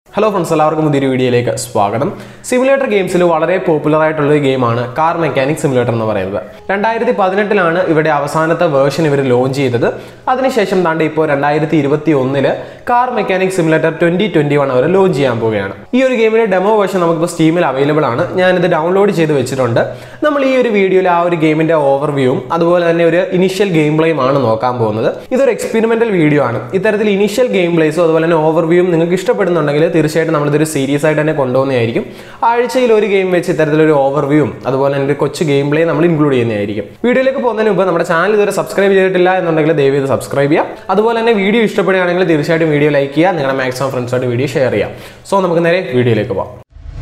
hello friends എല്ലാവർക്കും പുതിയൊരു വീഡിയോയിലേക്ക് സ്വാഗതം സിമുലേറ്റർ ഗെയിംസിൽ വളരെ പോപ്പുലർ ആയിട്ടുള്ള ഒരു ഗെയിമാണ് കാർ മെക്കാനിക് സിമുലേറ്റർ എന്ന് പറയുന്നത് രണ്ടായിരത്തി പതിനെട്ടിലാണ് ഇവിടെ അവസാനത്തെ വേർഷൻ ഇവർ ലോഞ്ച് ചെയ്തത് അതിനുശേഷം താണ്ട് ഇപ്പോൾ രണ്ടായിരത്തി ഇരുപത്തി ഒന്നില് car mechanic simulator twenty twenty one അവർ ലോഞ്ച് ചെയ്യാൻ പോവുകയാണ് ഈ ഒരു ഗെയിമിന്റെ ഡെമോ വേർഷൻ നമുക്കിപ്പോൾ സ്റ്റീമിൽ അവൈലബിൾ ആണ് ഞാനിത് ഡൗൺലോഡ് ചെയ്ത് വെച്ചിട്ടുണ്ട് നമ്മൾ ഈ ഒരു വീഡിയോയിൽ ആ ഒരു ഗെയിമിന്റെ ഓവർവ്യൂവും അതുപോലെ തന്നെ ഒരു ഇനിഷ്യൽ ഗെയിം പ്ലേയും ആണ് നോക്കാൻ പോകുന്നത് ഇതൊരു എക്സ്പെരിമെന്റൽ വീഡിയോ ആണ് ഇത്തരത്തിൽ ഇനിഷ്യൽ ഗെയിം പ്ലേസും അതുപോലെ തന്നെ ഓവർവ്യൂവും നിങ്ങൾക്ക് ഇഷ്ടപ്പെടുന്നുണ്ടെങ്കിൽ തീർച്ചയായിട്ടും നമ്മളിതൊരു സീരീസ് ആയിട്ട് തന്നെ കൊണ്ടുപോകുന്നതായിരിക്കും ആഴ്ചയിൽ ഒരു ഗെയിം വെച്ച് ഇത്തരത്തിലൊരു ഓവർവ്യൂവും അതുപോലെ തന്നെ ഒരു കൊച്ചു ഗെയിം പ്ലേ നമ്മൾ ഇൻക്ലൂഡ് ചെയ്യുന്നതായിരിക്കും വീഡിയോയിലേക്ക് പോകുന്നതിന് മുമ്പ് നമ്മുടെ ചാനൽ ഇതുവരെ സബ്സ്ക്രൈബ് ചെയ്തിട്ടില്ല എന്നുണ്ടെങ്കിൽ ദയവ് ചെയ്ത് സബ്സ്ക്രൈബ് ചെയ്യുക അതുപോലെ തന്നെ വീഡിയോ ഇഷ്ടപ്പെടുകയാണെങ്കിൽ തീർച്ചയായിട്ടും വീഡിയോ ലൈക്ക് ചെയ്യുക നിങ്ങളുടെ മാക്സിമം ഫ്രണ്ട്സായിട്ട് വീഡിയോ ഷെയർ ചെയ്യാം സോ നമുക്ക് നേരെ വീഡിയോയിലേക്ക് പോകാം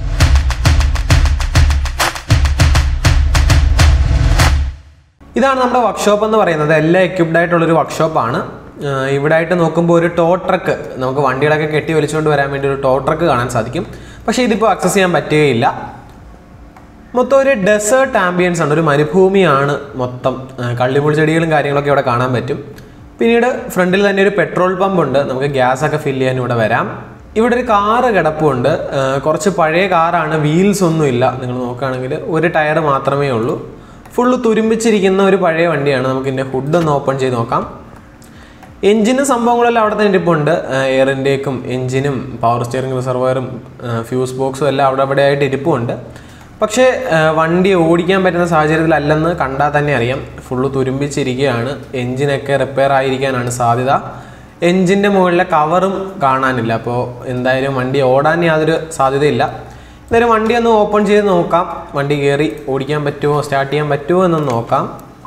ഇതാണ് നമ്മുടെ വർക്ക്ഷോപ്പ് എന്ന് പറയുന്നത് എല്ലാം എക്യുപ്ഡ് ആയിട്ടുള്ളൊരു വർക്ക്ഷോപ്പാണ് ഇവിടെ ആയിട്ട് നോക്കുമ്പോൾ ഒരു ടോ ട്രക്ക് നമുക്ക് വണ്ടികളൊക്കെ കെട്ടി വലിച്ചുകൊണ്ട് വരാൻ വേണ്ടി ഒരു ടോ ട്രക്ക് കാണാൻ സാധിക്കും പക്ഷേ ഇതിപ്പോൾ അക്സസ് ചെയ്യാൻ പറ്റുകയില്ല മൊത്തം ഒരു ഡെസേർട്ട് ആംബിയൻസ് ആണ് ഒരു മരുഭൂമിയാണ് മൊത്തം ആ, കള്ളിമുൾ ചെടികളും കാര്യങ്ങളൊക്കെ ഇവിടെ കാണാൻ പറ്റും പിന്നീട് ഫ്രണ്ടിൽ തന്നെ ഒരു പെട്രോൾ പമ്പ് ഉണ്ട് നമുക്ക് ഗ്യാസ് ഒക്കെ ഫില്ല് ചെയ്യാൻ ഇവിടെ വരാം ഇവിടെ ഒരു കാറ് കിടപ്പുണ്ട് ആ, കുറച്ച് പഴയ കാറാണ് വീൽസ് ഒന്നുമില്ല നിങ്ങൾ നോക്കുകയാണെങ്കിൽ ഒരു ടയർ മാത്രമേ ഉള്ളൂ ഫുള്ള് തുരുമ്പിച്ചിരിക്കുന്ന ഒരു പഴയ വണ്ടിയാണ് നമുക്ക് ഇതിൻ്റെ ഹുഡ് ഒന്ന് ഓപ്പൺ ചെയ്ത് നോക്കാം എഞ്ചിനും സംഭവങ്ങളെല്ലാം അവിടെ തന്നെ ഇരിപ്പുണ്ട് എയർ ഇൻടേക്കും എഞ്ചിനും പവർ സ്റ്റിയറിംഗ് റിസർവയറും ഫ്യൂസ് ബോക്സും എല്ലാം അവിടെ അവിടെ ആയിട്ട് ഇരിപ്പുണ്ട് പക്ഷേ ആ, വണ്ടി ഓടിക്കാൻ പറ്റുന്ന സാഹചര്യത്തിലല്ലെന്ന് കണ്ടാൽ തന്നെ അറിയാം ഫുള്ള് തുരുമ്പിച്ചിരിക്കുകയാണ് എഞ്ചിനൊക്കെ റിപ്പയർ ആയിരിക്കാനാണ് സാധ്യത എഞ്ചിൻ്റെ മുകളിലെ കവറും കാണാനില്ല അപ്പോൾ എന്തായാലും വണ്ടി ഓടാൻ യാതൊരു സാധ്യതയില്ല എന്തായാലും വണ്ടി ഒന്ന് ഓപ്പൺ ചെയ്ത് നോക്കാം വണ്ടി കയറി ഓടിക്കാൻ പറ്റുമോ സ്റ്റാർട്ട് ചെയ്യാൻ പറ്റുമോ എന്നൊന്ന് നോക്കാം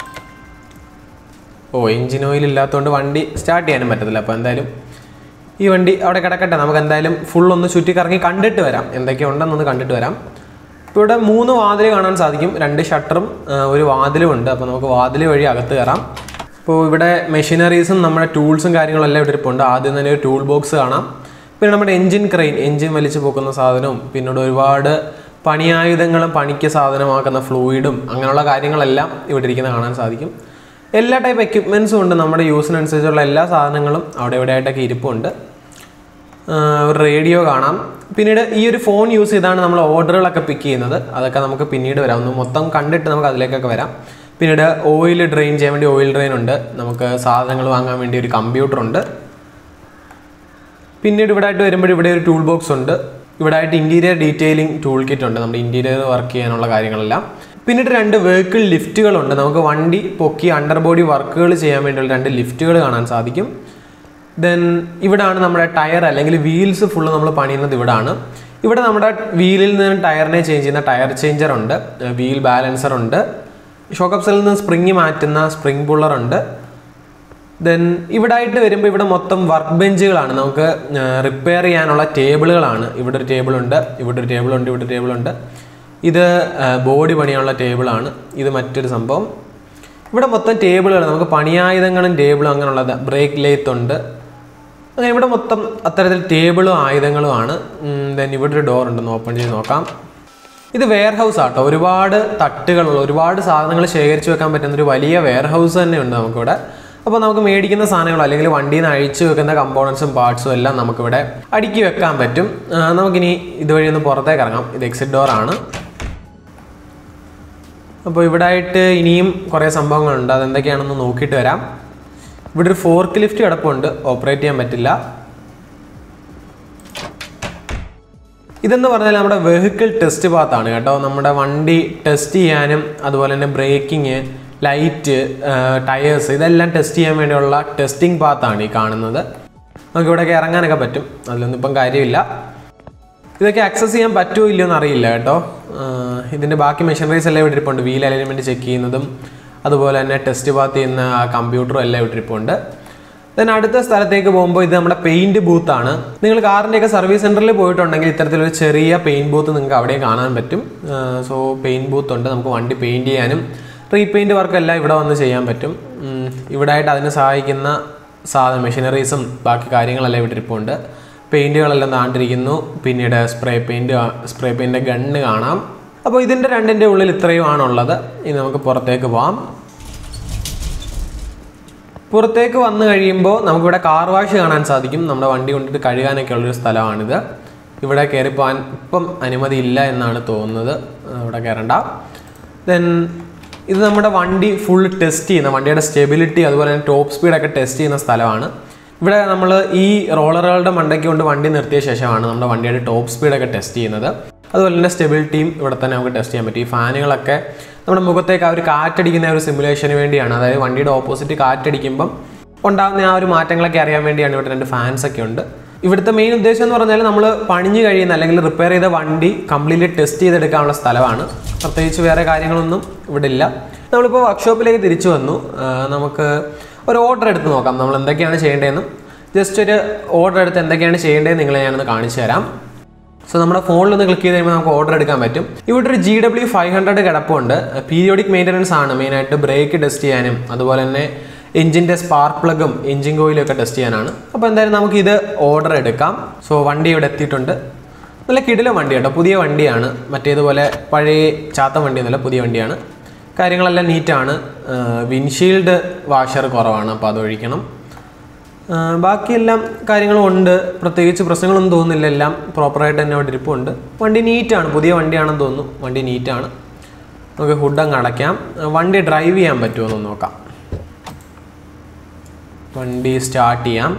ഓ എഞ്ചിൻ ഓയിൽ ഇല്ലാത്തതുകൊണ്ട് വണ്ടി സ്റ്റാർട്ട് ചെയ്യാനും പറ്റത്തില്ല അപ്പോൾ എന്തായാലും ഈ വണ്ടി അവിടെ കിടക്കട്ടെ നമുക്ക് എന്തായാലും ഫുൾ ഒന്ന് ചുറ്റിക്കറങ്ങി കണ്ടിട്ട് വരാം എന്തൊക്കെ ഉണ്ടെന്നൊന്ന് കണ്ടിട്ട് വരാം ഇപ്പോൾ ഇവിടെ മൂന്ന് വാതിൽ കാണാൻ സാധിക്കും രണ്ട് ഷട്ടറും ഒരു വാതിലും ഉണ്ട് അപ്പോൾ നമുക്ക് വാതിൽ വഴി അകത്ത് കയറാം ഇപ്പോൾ ഇവിടെ മെഷീനറീസും നമ്മുടെ ടൂൾസും കാര്യങ്ങളും എല്ലാം ഇവിടെ ഇരിപ്പുണ്ട് ആദ്യം തന്നെ ഒരു ടൂൾ ബോക്സ് കാണാം പിന്നെ നമ്മുടെ എഞ്ചിൻ ക്രെയിൻ എഞ്ചിൻ വലിച്ചു പോക്കുന്ന സാധനവും പിന്നീട് ഒരുപാട് പണിയായുധങ്ങളും പണിക്ക് സാധനമാക്കുന്ന ഫ്ലൂയിഡും അങ്ങനെയുള്ള കാര്യങ്ങളെല്ലാം ഇവിടെ ഇരിക്കുന്ന കാണാൻ സാധിക്കും എല്ലാ ടൈപ്പ് എക്യുപ്മെൻസും ഉണ്ട് നമ്മുടെ യൂസിനനുസരിച്ചുള്ള എല്ലാ സാധനങ്ങളും അവിടെ ഇവിടെ ആയിട്ടൊക്കെ ഇരിപ്പുണ്ട് ആഹ് ഒരു റേഡിയോ കാണാം പിന്നീട് ഈ ഒരു ഫോൺ യൂസ് ചെയ്താണ് നമ്മൾ ഓർഡറുകളൊക്കെ പിക്ക് ചെയ്യുന്നത് അതൊക്കെ നമുക്ക് പിന്നീട് വരാം ഒന്ന് മൊത്തം കണ്ടിട്ട് നമുക്ക് അതിലേക്കൊക്കെ വരാം പിന്നീട് ഓയിൽ ഡ്രെയിൻ ചെയ്യാൻ വേണ്ടി ഓയിൽ ഡ്രെയിൻ ഉണ്ട് നമുക്ക് സാധനങ്ങൾ വാങ്ങാൻ വേണ്ടി ഒരു കമ്പ്യൂട്ടർ ഉണ്ട് പിന്നീട് ഇവിടെ ആയിട്ട് വരുമ്പോൾ ഇവിടെ ഒരു ടൂൾ ബോക്സ് ഉണ്ട് ഇവിടെ ആയിട്ട് ഇന്റീരിയർ ഡീറ്റെയിലിംഗ് ടൂൾ കിറ്റ് ഉണ്ട് നമ്മുടെ ഇന്റീരിയർ വർക്ക് ചെയ്യാനുള്ള കാര്യങ്ങളെല്ലാം പിന്നീട് രണ്ട് വെഹിക്കിൾ ലിഫ്റ്റുകളുണ്ട് നമുക്ക് വണ്ടി പൊക്കി അണ്ടർ ബോഡി വർക്കുകൾ ചെയ്യാൻ വേണ്ടിയുള്ള രണ്ട് ലിഫ്റ്റുകൾ കാണാൻ സാധിക്കും ദെൻ ഇവിടാണ് നമ്മുടെ ടയർ അല്ലെങ്കിൽ വീൽസ് ഫുള്ള് നമ്മൾ പണിയുന്നത് ഇവിടാണ് ഇവിടെ നമ്മുടെ വീലിൽ നിന്ന് ടയറിനെ ചേഞ്ച് ചെയ്യുന്ന ടയർ ചേഞ്ചർ ഉണ്ട് വീൽ ബാലൻസർ ഉണ്ട് ഷോക്കപ്സിൽ നിന്ന് സ്പ്രിങ് മാറ്റുന്ന സ്പ്രിങ് പുള്ളർ ഉണ്ട് ദെൻ ഇവിടെ ആയിട്ട് വരുമ്പോൾ ഇവിടെ മൊത്തം വർക്ക് ബെഞ്ചുകളാണ് നമുക്ക് റിപ്പയർ ചെയ്യാനുള്ള ടേബിളുകളാണ് ഇവിടെ ഒരു ടേബിൾ ഉണ്ട് ഇവിടെ ഒരു ടേബിൾ ഉണ്ട് ഇവിടെ ഒരു ടേബിൾ ഉണ്ട് ഇത് ബോഡി പണിയാനുള്ള ടേബിളാണ് ഇത് മറ്റൊരു സംഭവം ഇവിടെ മൊത്തം ടേബിളുകൾ നമുക്ക് പണിയായുധങ്ങളും ടേബിളും അങ്ങനെയുള്ളത് ബ്രേക്ക് ലേത്ത് ഉണ്ട് അങ്ങനെ ഇവിടെ മൊത്തം അത്തരത്തിൽ ടേബിളും ആയുധങ്ങളുമാണ് ദെൻ ഇവിടെ ഒരു ഡോർ ഉണ്ടെന്ന് ഓപ്പൺ ചെയ്ത് നോക്കാം ഇത് വെയർ ഹൗസ് ആട്ടോ ഒരുപാട് തട്ടുകളുള്ള ഒരുപാട് സാധനങ്ങൾ ശേഖരിച്ച് വെക്കാൻ പറ്റുന്ന ഒരു വലിയ വെയർ ഹൗസ് തന്നെ ഉണ്ട് നമുക്കിവിടെ അപ്പോൾ നമുക്ക് മേടിക്കുന്ന സാധനങ്ങൾ അല്ലെങ്കിൽ വണ്ടിയിൽ നിന്ന് അഴിച്ചു വെക്കുന്ന കമ്പോണൻസും പാർട്സും എല്ലാം നമുക്കിവിടെ അടുക്കി വെക്കാൻ പറ്റും ആ, നമുക്കിനി ഇതുവഴി ഒന്ന് പുറത്തേക്ക് ഇറങ്ങാം ഇത് എക്സിറ്റ് ഡോർ ആണ് അപ്പോൾ ഇവിടെ ആയിട്ട് ഇനിയും കുറേ സംഭവങ്ങളുണ്ട് അതെന്തൊക്കെയാണെന്ന് നോക്കിയിട്ട് വരാം ഇവിടെ ഒരു ഫോർക്ക് ലിഫ്റ്റ് കിടപ്പുണ്ട് ഓപ്പറേറ്റ് ചെയ്യാൻ പറ്റില്ല ഇതെന്ന് പറഞ്ഞാൽ നമ്മുടെ വെഹിക്കിൾ ടെസ്റ്റ് പാത്താണ് കേട്ടോ നമ്മുടെ വണ്ടി ടെസ്റ്റ് ചെയ്യാനും അതുപോലെ തന്നെ ബ്രേക്കിങ് ലൈറ്റ് ടയേഴ്സ് ഇതെല്ലാം ടെസ്റ്റ് ചെയ്യാൻ വേണ്ടിയുള്ള ടെസ്റ്റിംഗ് പാത്താണ് ഈ കാണുന്നത് നമുക്ക് ഇവിടെയൊക്കെ ഇറങ്ങാനൊക്കെ പറ്റും അതിലൊന്നും ഇപ്പം കാര്യമില്ല ഇതൊക്കെ ആക്സസ് ചെയ്യാൻ പറ്റുമോ ഇല്ലയോ എന്ന് അറിയില്ല കേട്ടോ ആഹ് ഇതിൻ്റെ ബാക്കി മെഷീനറീസ് എല്ലാം ഇവിടെ ഇരിപ്പുണ്ട് വീൽ അലൈൻമെൻറ്റ് ചെക്ക് ചെയ്യുന്നതും അതുപോലെ തന്നെ ടെസ്റ്റ് പാത്ത് ചെയ്യുന്ന കമ്പ്യൂട്ടറും എല്ലാം ഇവിടെ ഇരിപ്പുണ്ട് ദെൻ അടുത്ത സ്ഥലത്തേക്ക് പോകുമ്പോൾ ഇത് നമ്മുടെ പെയിന്റ് ബൂത്താണ് നിങ്ങൾ കാറിൻ്റെയൊക്കെ സർവീസ് സെൻറ്ററിൽ പോയിട്ടുണ്ടെങ്കിൽ ഇത്തരത്തിലൊരു ചെറിയ പെയിന്റ് ബൂത്ത് നിങ്ങൾക്ക് അവിടെ കാണാൻ പറ്റും സോ പെയിന്റ് ബൂത്ത് ഉണ്ട് നമുക്ക് വണ്ടി പെയിന്റ് ചെയ്യാനും റീപെയിന്റ് വർക്ക് എല്ലാം ഇവിടെ വന്ന് ചെയ്യാൻ പറ്റും ഉം, ഇവിടെ ആയിട്ട് അതിന് സഹായിക്കുന്ന സാധന മെഷീനറീസും ബാക്കി കാര്യങ്ങളെല്ലാം ഇവിടെ ഇരിപ്പുണ്ട് പെയിന്റുകളെല്ലാം താണ്ടിരിക്കുന്നു പിന്നീട് spray paint spray paint gun കാണാം അപ്പോൾ ഇതിൻ്റെ രണ്ടിൻ്റെ ഉള്ളിൽ ഇത്രയുമാണുള്ളത് ഇനി നമുക്ക് പുറത്തേക്ക് പോവാം പുറത്തേക്ക് വന്നു കഴിയുമ്പോൾ നമുക്കിവിടെ കാർ വാഷ് കാണാൻ സാധിക്കും നമ്മുടെ വണ്ടി കൊണ്ടിട്ട് കഴുകാനൊക്കെ ഉള്ളൊരു സ്ഥലമാണിത് ഇവിടെ കയറി പോകാൻ ഇപ്പം അനുമതി ഇല്ല എന്നാണ് തോന്നുന്നത് ഇവിടെ കയറണ്ട ദെൻ ഇത് നമ്മുടെ വണ്ടി ഫുൾ ടെസ്റ്റ് ചെയ്യുന്ന വണ്ടിയുടെ സ്റ്റെബിലിറ്റി അതുപോലെ തന്നെ ടോപ്പ് സ്പീഡൊക്കെ ടെസ്റ്റ് ചെയ്യുന്ന സ്ഥലമാണ് ഇവിടെ നമ്മൾ ഈ റോളറുകളുടെ മണ്ടയ്ക്ക് കൊണ്ട് വണ്ടി നിർത്തിയ ശേഷമാണ് നമ്മുടെ വണ്ടിയുടെ ടോപ്പ് സ്പീഡൊക്കെ ടെസ്റ്റ് ചെയ്യുന്നത് അതുപോലെ തന്നെ സ്റ്റെബിലിറ്റിയും ഇവിടെ തന്നെ നമുക്ക് ടെസ്റ്റ് ചെയ്യാൻ പറ്റും ഈ ഫാനുകളൊക്കെ നമ്മുടെ മുഖത്തേക്ക് ആ ഒരു കാറ്റടിക്കുന്ന ആ ഒരു സിമുലേഷന് വേണ്ടിയാണ് അതായത് വണ്ടിയുടെ ഓപ്പോസിറ്റ് കാറ്റടിക്കുമ്പം ഉണ്ടാകുന്ന ആ ഒരു മാറ്റങ്ങളൊക്കെ അറിയാൻ വേണ്ടിയാണ് ഇവിടെ രണ്ട് ഫാൻസ് ഒക്കെ ഉണ്ട് ഇവിടുത്തെ മെയിൻ ഉദ്ദേശം എന്ന് പറഞ്ഞാൽ നമ്മൾ പണിഞ്ഞു കഴിയുന്ന അല്ലെങ്കിൽ റിപ്പയർ ചെയ്ത വണ്ടി കംപ്ലീറ്റ്ലി ടെസ്റ്റ് ചെയ്തെടുക്കാനുള്ള സ്ഥലമാണ് പ്രത്യേകിച്ച് വേറെ കാര്യങ്ങളൊന്നും ഇവിടെ ഇല്ല നമ്മളിപ്പോൾ വർക്ക്ഷോപ്പിലേക്ക് തിരിച്ചു വന്നു ആ, നമുക്ക് ഒരു ഓർഡർ എടുത്ത് നോക്കാം നമ്മൾ എന്തൊക്കെയാണ് ചെയ്യേണ്ടതെന്നും ജസ്റ്റ് ഒരു ഓർഡർ എടുത്ത് എന്തൊക്കെയാണ് ചെയ്യേണ്ടതെന്ന് നിങ്ങളെ ഞാനൊന്ന് കാണിച്ചു തരാം സോ നമ്മുടെ ഫോണിൽ ഒന്ന് ക്ലിക്ക് ചെയ്ത് കഴിയുമ്പോൾ നമുക്ക് ഓർഡർ എടുക്കാൻ പറ്റും ഇവിടെ ഒരു ജി ഡബ്ല്യു ഫൈവ് ഹൺഡ്രഡ് കിടപ്പുണ്ട് പീരിയോഡിക് മെയിൻ്റനൻസ് ആണ് മെയിനായിട്ട് ബ്രേക്ക് ടെസ്റ്റ് ചെയ്യാനും അതുപോലെ തന്നെ എഞ്ചിൻ്റെ സ്പാർക്ക് പ്ലഗും എഞ്ചിൻ കോയിലും ഒക്കെ ടെസ്റ്റ് ചെയ്യാനാണ് അപ്പോൾ എന്തായാലും നമുക്ക് ഇത് ഓർഡർ എടുക്കാം സോ വണ്ടി ഇവിടെ എത്തിയിട്ടുണ്ട് നല്ല കിടിലം വണ്ടി കേട്ടോ പുതിയ വണ്ടിയാണ് മറ്റേതുപോലെ പഴയ ചാത്ത വണ്ടിയൊന്നുമല്ല പുതിയ വണ്ടിയാണ് കാര്യങ്ങളെല്ലാം നീറ്റാണ് വിൻഷീൽഡ് വാഷർ കുറവാണ് അപ്പോൾ അത് ഒഴിക്കണം ആ, ബാക്കിയെല്ലാം കാര്യങ്ങളും ഉണ്ട് പ്രത്യേകിച്ച് പ്രശ്നങ്ങളൊന്നും തോന്നുന്നില്ല എല്ലാം പ്രോപ്പറായിട്ട് തന്നെ അവിടെ ഇരിപ്പുണ്ട് വണ്ടി നീറ്റാണ് പുതിയ വണ്ടിയാണെന്ന് തോന്നുന്നു വണ്ടി നീറ്റാണ് നമുക്ക് ഹുഡ് അങ്ങ് അടയ്ക്കാം ആ, വണ്ടി ഡ്രൈവ് ചെയ്യാൻ പറ്റുമോ എന്ന് നോക്കാം വണ്ടി സ്റ്റാർട്ട് ചെയ്യാം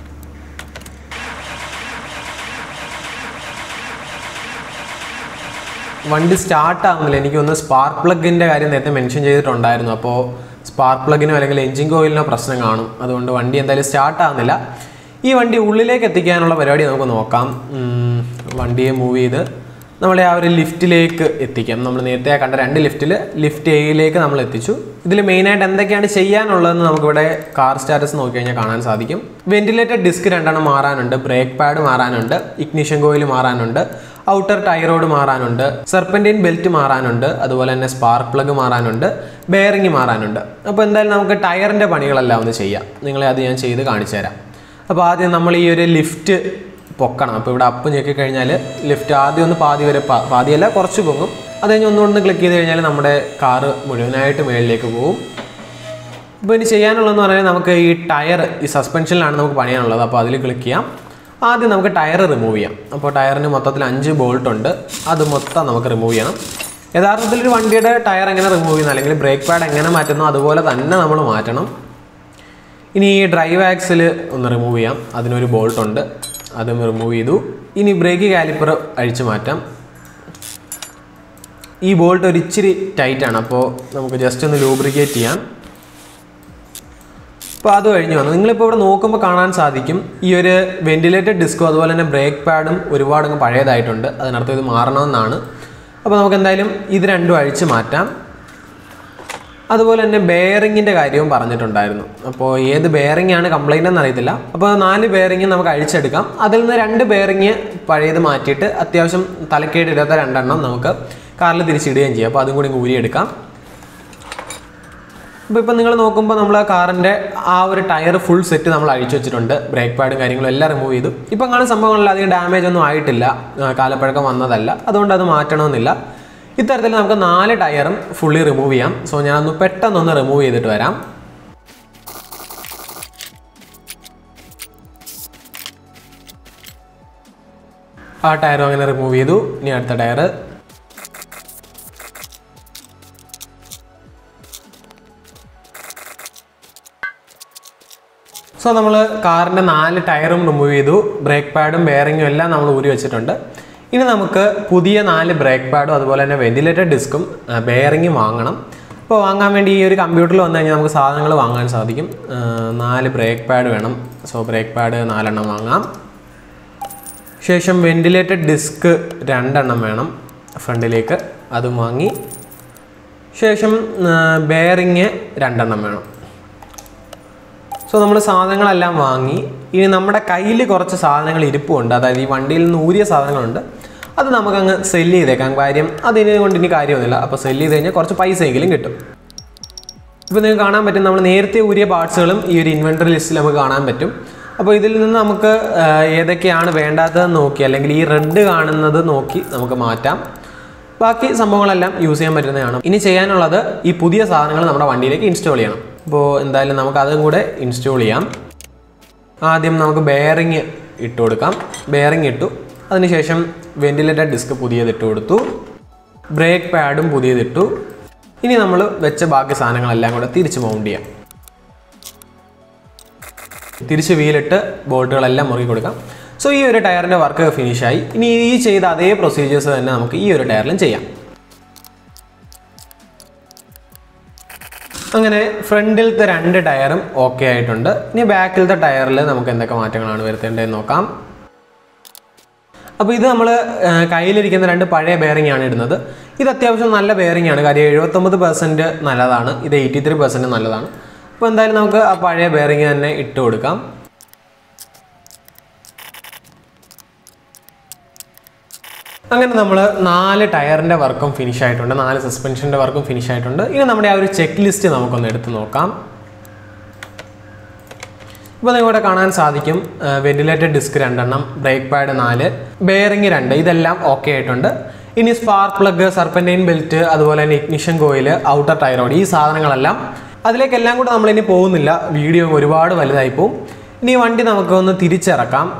വണ്ടി സ്റ്റാർട്ട് ആകുന്നില്ല എനിക്കൊന്ന് സ്പാർക്ക് പ്ലഗിൻ്റെ കാര്യം നേരത്തെ മെൻഷൻ ചെയ്തിട്ടുണ്ടായിരുന്നു അപ്പോൾ സ്പാർക്ക് പ്ലഗിനോ അല്ലെങ്കിൽ എഞ്ചിൻ കോയിലിനോ പ്രശ്നം കാണും അതുകൊണ്ട് വണ്ടി എന്തായാലും സ്റ്റാർട്ട് ആകുന്നില്ല ഈ വണ്ടി ഉള്ളിലേക്ക് എത്തിക്കാനുള്ള പരിപാടി നമുക്ക് നോക്കാം ഉം, വണ്ടിയെ മൂവ് ചെയ്ത് നമ്മളെ ആ ഒരു ലിഫ്റ്റിലേക്ക് എത്തിക്കാം നമ്മൾ നേരത്തെ കണ്ട രണ്ട് ലിഫ്റ്റിൽ ലിഫ്റ്റ് എയിലേക്ക് നമ്മൾ എത്തിച്ചു ഇതിൽ മെയിനായിട്ട് എന്തൊക്കെയാണ് ചെയ്യാനുള്ളതെന്ന് നമുക്കിവിടെ കാർ സ്റ്റാറ്റസ് നോക്കി കഴിഞ്ഞാൽ കാണാൻ സാധിക്കും വെന്റിലേറ്റഡ് ഡിസ്ക് രണ്ടെണ്ണം മാറാനുണ്ട് ബ്രേക്ക് പാഡ് മാറാനുണ്ട് ഇഗ്നിഷൻ കോയിൽ മാറാനുണ്ട് ഔട്ടർ ടൈറോഡ് മാറാനുണ്ട് സെർപ്പൻറ്റൈൻ ബെൽറ്റ് മാറാനുണ്ട് അതുപോലെ തന്നെ സ്പാർക്ക് പ്ലഗ് മാറാനുണ്ട് ബെയറിംഗ് മാറാനുണ്ട് അപ്പോൾ എന്തായാലും നമുക്ക് ടയറിൻ്റെ പണികളെല്ലാം ഒന്ന് ചെയ്യാം നിങ്ങളെ അത് ഞാൻ ചെയ്ത് കാണിച്ചു തരാം അപ്പോൾ ആദ്യം നമ്മൾ ഈ ഒരു ലിഫ്റ്റ് പൊക്കണം അപ്പോൾ ഇവിടെ അപ്പ് ഞെക്കി കഴിഞ്ഞാൽ ലിഫ്റ്റ് ആദ്യം ഒന്ന് പാതി വരെ പാ- പാതിയല്ല കുറച്ച് പൊങ്ങും അത് കഴിഞ്ഞ് ഒന്നുകൊണ്ട് ക്ലിക്ക് ചെയ്ത് കഴിഞ്ഞാൽ നമ്മുടെ കാറ് മുഴുവനായിട്ട് മുകളിലേക്ക് പോകും ഇപ്പോൾ ഇനി ചെയ്യാനുള്ളതെന്ന് പറഞ്ഞാൽ നമുക്ക് ഈ ടയർ ഈ സസ്പെൻഷനിലാണ് നമുക്ക് പണിയാനുള്ളത് അപ്പോൾ അതിൽ ക്ലിക്ക് ചെയ്യാം ആദ്യം നമുക്ക് ടയർ റിമൂവ് ചെയ്യാം അപ്പോൾ ടയറിന് മൊത്തത്തിൽ അഞ്ച് ബോൾട്ട് ഉണ്ട് അത് മൊത്തം നമുക്ക് റിമൂവ് ചെയ്യണം യഥാർത്ഥത്തിൽ ഒരു വണ്ടിയുടെ ടയർ എങ്ങനെ റിമൂവ് ചെയ്യുന്നു അല്ലെങ്കിൽ ബ്രേക്ക് പാഡ് എങ്ങനെ മാറ്റുന്നു അതുപോലെ തന്നെ നമ്മൾ മാറ്റണം ഇനി ഈ ഡ്രൈവ് ആക്സിൽ ഒന്ന് റിമൂവ് ചെയ്യാം അതിനൊരു ബോൾട്ട് ഉണ്ട് അതും റിമൂവ് ചെയ്തു ഇനി ബ്രേക്ക് കാലിപ്പർ അഴിച്ചു മാറ്റാം ഈ ബോൾട്ട് ഒരു ഇച്ചിരി ടൈറ്റാണ് അപ്പോൾ നമുക്ക് ജസ്റ്റ് ഒന്ന് ലൂബ്രിക്കേറ്റ് ചെയ്യാം അപ്പോൾ അത് കഴിഞ്ഞ് വന്നു നിങ്ങളിപ്പോൾ ഇവിടെ നോക്കുമ്പോൾ കാണാൻ സാധിക്കും ഈ ഒരു വെന്റിലേറ്റഡ് ഡിസ്കോ അതുപോലെ തന്നെ ബ്രേക്ക് പാഡും ഒരുപാട് അങ്ങ് പഴയതായിട്ടുണ്ട് അതിനർത്ഥം ഇത് മാറണമെന്നാണ് അപ്പോൾ നമുക്ക് എന്തായാലും ഇത് രണ്ടും അഴിച്ച് മാറ്റാം അതുപോലെ തന്നെ ബെയറിങ്ങിൻ്റെ കാര്യവും പറഞ്ഞിട്ടുണ്ടായിരുന്നു അപ്പോൾ ഏത് ബെയറിംഗ് ആണ് കംപ്ലൈൻ്റ് എന്ന് അറിയത്തില്ല അപ്പോൾ നാല് ബെയറിംഗ് നമുക്ക് അഴിച്ചെടുക്കാം അതിൽ നിന്ന് രണ്ട് ബെയറിംഗ് പഴയത് മാറ്റിയിട്ട് അത്യാവശ്യം തലക്കേടില്ലാത്ത രണ്ടെണ്ണം നമുക്ക് കാറിൽ തിരിച്ചിടുകയും ചെയ്യാം അപ്പോൾ അതും കൂടി ഇങ്ങ് ഊരിയെടുക്കാം അപ്പോൾ ഇപ്പം നിങ്ങൾ നോക്കുമ്പോൾ നമ്മൾ ആ കാറിൻ്റെ ആ ഒരു ടയർ ഫുൾ സെറ്റ് നമ്മൾ അഴിച്ചു വെച്ചിട്ടുണ്ട് ബ്രേക്ക് പാഡും കാര്യങ്ങളും എല്ലാം റിമൂവ് ചെയ്തു ഇപ്പം കാണുന്ന സംഭവങ്ങളിൽ അധികം ഡാമേജ് ഒന്നും ആയിട്ടില്ല ആ, കാലപ്പഴക്കം വന്നതല്ല അതുകൊണ്ട് അത് മാറ്റണമെന്നില്ല ഇത്തരത്തിൽ നമുക്ക് നാല് ടയറും ഫുള്ളി റിമൂവ് ചെയ്യാം സോ ഞാനൊന്ന് പെട്ടെന്നൊന്ന് റിമൂവ് ചെയ്തിട്ട് വരാം ആ ടയറും അങ്ങനെ റിമൂവ് ചെയ്തു ഇനി അടുത്ത ടയർ സോ നമ്മൾ കാറിൻ്റെ നാല് ടയറും റിമൂവ് ചെയ്തു ബ്രേക്ക് പാഡും ബെയറിങ്ങും എല്ലാം നമ്മൾ ഊരി വെച്ചിട്ടുണ്ട് ഇനി നമുക്ക് പുതിയ നാല് ബ്രേക്ക് പാഡും അതുപോലെ തന്നെ വെന്റിലേറ്റഡ് ഡിസ്കും ബെയറിങ്ങും വാങ്ങണം അപ്പോൾ വാങ്ങാൻ വേണ്ടി ഈ ഒരു കമ്പ്യൂട്ടറിൽ വന്നു കഴിഞ്ഞാൽ നമുക്ക് സാധനങ്ങൾ വാങ്ങാൻ സാധിക്കും ആ, നാല് ബ്രേക്ക് പാഡ് വേണം സോ ബ്രേക്ക് പാഡ് നാലെണ്ണം വാങ്ങാം ശേഷം വെന്റിലേറ്റഡ് ഡിസ്ക് രണ്ടെണ്ണം വേണം ഫ്രണ്ടിലേക്ക് അതും വാങ്ങി ശേഷം ബെയറിങ് രണ്ടെണ്ണം വേണം സോ നമ്മൾ സാധനങ്ങളെല്ലാം വാങ്ങി ഇനി നമ്മുടെ കയ്യിൽ കുറച്ച് സാധനങ്ങൾ ഇരിപ്പുണ്ട് അതായത് ഈ വണ്ടിയിൽ നിന്ന് ഊരിയ സാധനങ്ങളുണ്ട് അത് നമുക്കങ്ങ് സെല്ല് ചെയ്തേക്കാം കാര്യം അതിനെ കൊണ്ട് ഇനി കാര്യമൊന്നുമില്ല അപ്പോൾ സെല്ല് ചെയ്ത് കഴിഞ്ഞാൽ കുറച്ച് പൈസയെങ്കിലും കിട്ടും ഇപ്പോൾ നിങ്ങൾക്ക് കാണാൻ പറ്റും നമ്മൾ നേരത്തെ ഊരിയ പാർട്സുകളും ഈ ഒരു ഇൻവെൻറ്ററി ലിസ്റ്റിൽ നമുക്ക് കാണാൻ പറ്റും അപ്പോൾ ഇതിൽ നിന്ന് നമുക്ക് ആ, ഏതൊക്കെയാണ് വേണ്ടാത്തതെന്ന് നോക്കി അല്ലെങ്കിൽ ഈ റെഡ് കാണുന്നത് നോക്കി നമുക്ക് മാറ്റാം ബാക്കി സംഭവങ്ങളെല്ലാം യൂസ് ചെയ്യാൻ പറ്റുന്നതാണ് ഇനി ചെയ്യാനുള്ളത് ഈ പുതിയ സാധനങ്ങൾ നമ്മുടെ വണ്ടിയിലേക്ക് ഇൻസ്റ്റാൾ ചെയ്യണം അപ്പോൾ എന്തായാലും നമുക്ക് അതും കൂടെ ഇൻസ്റ്റാൾ ചെയ്യാം ആദ്യം നമുക്ക് ബെയറിങ് ഇട്ട് കൊടുക്കാം ബെയറിങ് ഇട്ടു അതിനുശേഷം വെന്റിലേറ്റർ ഡിസ്ക് പുതിയതിട്ട് കൊടുത്തു ബ്രേക്ക് പാഡും പുതിയതിട്ടു ഇനി നമ്മൾ വെച്ച ബാക്കി സാധനങ്ങളെല്ലാം കൂടെ തിരിച്ച് മൗണ്ട് ചെയ്യാം തിരിച്ച് വീലിട്ട് ബോൾട്ടുകളെല്ലാം മുറുകി കൊടുക്കാം സോ ഈ ഒരു ടയറിൻ്റെ വർക്ക് ഫിനിഷായി ഇനി ഈ ചെയ്ത അതേ പ്രൊസീജിയേഴ്സ് തന്നെ നമുക്ക് ഈ ഒരു ടയറിലും ചെയ്യാം അങ്ങനെ ഫ്രണ്ടിലത്തെ രണ്ട് ടയറും ഓക്കെ ആയിട്ടുണ്ട് ഇനി ബാക്കിലത്തെ ടയറിൽ നമുക്ക് എന്തൊക്കെ മാറ്റങ്ങളാണ് വരുത്തേണ്ടതെന്ന് നോക്കാം അപ്പോൾ ഇത് നമ്മൾ കയ്യിലിരിക്കുന്ന രണ്ട് പഴയ ബെയറിംഗ് ആണ് ഇടുന്നത് ഇത് അത്യാവശ്യം നല്ല ബെയറിംഗ് ആണ് കാര്യം എഴുപത്തൊമ്പത് പെർസെൻറ്റ് നല്ലതാണ് ഇത് എയ്റ്റി ത്രീ പെർസെൻറ്റ് നല്ലതാണ് അപ്പോൾ എന്തായാലും നമുക്ക് ആ പഴയ ബെയറിംഗ് തന്നെ ഇട്ട് കൊടുക്കാം അങ്ങനെ നമ്മൾ നാല് ടയറിൻ്റെ വർക്കും ഫിനിഷ് ആയിട്ടുണ്ട് നാല് സസ്പെൻഷൻ്റെ വർക്കും ഫിനിഷ് ആയിട്ടുണ്ട് ഇനി നമ്മുടെ ആ ഒരു ചെക്ക് ലിസ്റ്റ് നമുക്കൊന്ന് എടുത്ത് നോക്കാം ഇപ്പോൾ നിങ്ങളിവിടെ കാണാൻ സാധിക്കും വെന്റിലേറ്റഡ് ഡിസ്ക് രണ്ടെണ്ണം ബ്രേക്ക് പാഡ് നാല് ബെയറിംഗ് രണ്ട് ഇതെല്ലാം ഓക്കെ ആയിട്ടുണ്ട് ഇനി സ്പാർക്ക് പ്ലഗ് സർപ്പൻറ്റൈൻ ബെൽറ്റ് അതുപോലെ തന്നെ ഇഗ്നിഷൻ കോയിൽ ഔട്ടർ ടൈറോഡ് ഈ സാധനങ്ങളെല്ലാം അതിലേക്കെല്ലാം കൂടെ നമ്മളിനി പോകുന്നില്ല വീഡിയോ ഒരുപാട് വലുതായി പോവും ഇനി ഈ വണ്ടി നമുക്കൊന്ന് തിരിച്ചിറക്കാം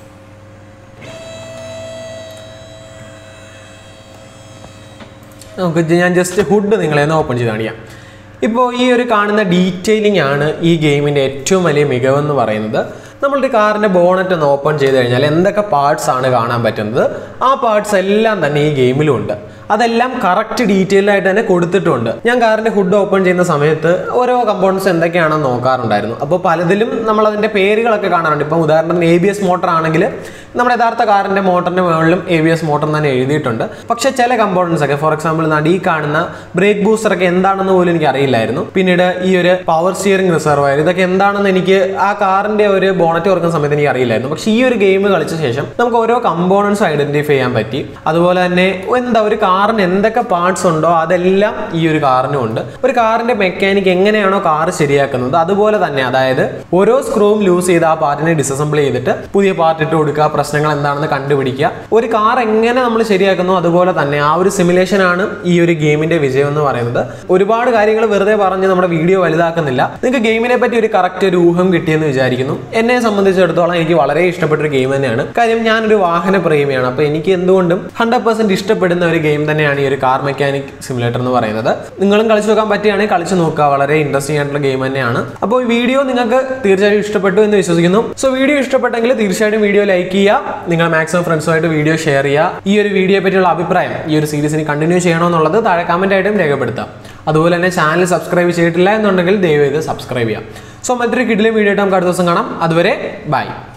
നമുക്ക് ജ- ഞാൻ ജസ്റ്റ് ഹുഡ് നിങ്ങളെ ഒന്ന് ഓപ്പൺ ചെയ്ത് കാണിക്കാം ഇപ്പോൾ ഈ ഒരു കാണുന്ന ഡീറ്റെയിലിംഗ് ആണ് ഈ ഗെയിമിൻ്റെ ഏറ്റവും വലിയ മികവെന്ന് പറയുന്നത് നമ്മളൊരു കാറിൻ്റെ ബോണറ്റ് ഒന്ന് ഓപ്പൺ ചെയ്ത് കഴിഞ്ഞാൽ എന്തൊക്കെ പാർട്സ് ആണ് കാണാൻ പറ്റുന്നത് ആ പാർട്സ് എല്ലാം തന്നെ ഈ ഗെയിമിലും ഉണ്ട് അതെല്ലാം കറക്റ്റ് ഡീറ്റെയിൽ ആയിട്ട് തന്നെ കൊടുത്തിട്ടുണ്ട് ഞാൻ കാറിന്റെ ഹുഡ് ഓപ്പൺ ചെയ്യുന്ന സമയത്ത് ഓരോ കമ്പോണൻസ് എന്തൊക്കെയാണെന്ന് നോക്കാറുണ്ടായിരുന്നു അപ്പോൾ പലതിലും നമ്മൾ അതിന്റെ പേരുകളൊക്കെ കാണാറുണ്ട് ഇപ്പം ഉദാഹരണത്തിന് എ ബി എസ് മോട്ടർ ആണെങ്കിൽ നമ്മുടെ യഥാർത്ഥ കാറിന്റെ മോട്ടറിന്റെ മുകളിലും എ ബി എസ് മോട്ടർ തന്നെ എഴുതിയിട്ടുണ്ട് പക്ഷേ ചില കമ്പോണൻസ് ഒക്കെ ഫോർ എക്സാമ്പിൾ നടീ കാണുന്ന ബ്രേക്ക് ബൂസ്റ്റർ ഒക്കെ എന്താണെന്ന് പോലും എനിക്ക് അറിയില്ലായിരുന്നു പിന്നീട് ഈ ഒരു പവർ സ്റ്റിയറിംഗ് റിസർവയർ ഇതൊക്കെ എന്താണെന്ന് എനിക്ക് ആ കാറിന്റെ ഒരു ബോണറ്റ് തുറക്കുന്ന സമയത്ത് എനിക്ക് അറിയില്ലായിരുന്നു പക്ഷേ ഈ ഒരു ഗെയിം കളിച്ച ശേഷം നമുക്ക് ഓരോ കമ്പോണൻസ് ഐഡന്റിഫൈ ചെയ്യാൻ പറ്റി അതുപോലെ തന്നെ എന്താ ഒരു കാറിന് എന്തൊക്കെ പാർട്സ് ഉണ്ടോ അതെല്ലാം ഈ ഒരു കാറിനും ഉണ്ട് ഒരു കാറിന്റെ മെക്കാനിക് എങ്ങനെയാണോ കാർ ശരിയാക്കുന്നത് അതുപോലെ തന്നെ അതായത് ഓരോ സ്ക്രൂവും ലൂസ് ചെയ്ത് ആ പാർട്ടിനെ ഡിസംബിൾ ചെയ്തിട്ട് പുതിയ പാർട്ട് ഇട്ട് കൊടുക്കുക പ്രശ്നങ്ങൾ എന്താണെന്ന് കണ്ടുപിടിക്കുക ഒരു കാർ എങ്ങനെ നമ്മൾ ശരിയാക്കുന്നു അതുപോലെ തന്നെ ആ ഒരു സിമുലേഷൻ ആണ് ഈ ഒരു ഗെയിമിന്റെ വിജയം എന്ന് പറയുന്നത് ഒരുപാട് കാര്യങ്ങൾ വെറുതെ പറഞ്ഞ് നമ്മുടെ വീഡിയോ വലുതാക്കുന്നില്ല നിങ്ങൾക്ക് ഗെയിമിനെ പറ്റി ഒരു കറക്റ്റ് ഒരു ഊഹം കിട്ടിയെന്ന് വിചാരിക്കുന്നു എന്നെ സംബന്ധിച്ചിടത്തോളം എനിക്ക് വളരെ ഇഷ്ടപ്പെട്ട ഒരു ഗെയിം തന്നെയാണ് കാര്യം ഞാനൊരു വാഹന പ്രേമിയാണ് അപ്പോൾ എനിക്ക് എന്തുകൊണ്ടും ഹൺഡ്രഡ് പെർസെന്റ് ഇഷ്ടപ്പെടുന്ന ഒരു ഗെയിം തന്നെയാണ് ഈ ഒരു കാർ മെക്കാനിക് സിമുലേറ്റർ എന്ന് പറയുന്നത് നിങ്ങളും കളിച്ചു നോക്കാൻ പറ്റുകയാണെങ്കിൽ കളിച്ചു നോക്കുക വളരെ ഇൻട്രസ്റ്റിംഗ് ആയിട്ടുള്ള ഗെയിം തന്നെയാണ് അപ്പോൾ ഈ വീഡിയോ നിങ്ങൾക്ക് തീർച്ചയായും ഇഷ്ടപ്പെട്ടു എന്ന് വിശ്വസിക്കുന്നു സോ വീഡിയോ ഇഷ്ടപ്പെട്ടെങ്കിൽ തീർച്ചയായിട്ടും വീഡിയോ ലൈക്ക് ചെയ്യുക നിങ്ങൾ മാക്സിമം ഫ്രണ്ട്സുമായിട്ട് വീഡിയോ ഷെയർ ചെയ്യുക ഈ ഒരു വീഡിയോയെ പറ്റിയുള്ള അഭിപ്രായം ഈ ഒരു സീരീസിന് കണ്ടിന്യൂ ചെയ്യണമെന്നുള്ളത് താഴെ കമന്റ് ആയിട്ടും രേഖപ്പെടുത്താം അതുപോലെ തന്നെ ചാനൽ സബ്സ്ക്രൈബ് ചെയ്തിട്ടില്ല എന്നുണ്ടെങ്കിൽ ദയവ് ചെയ്ത് സബ്സ്ക്രൈബ് ചെയ്യാം സോ മറ്റൊരു കിഡിലെ വീഡിയോ ആയിട്ട് നമുക്ക് അടുത്ത ദിവസം കാണാം അതുവരെ ബൈ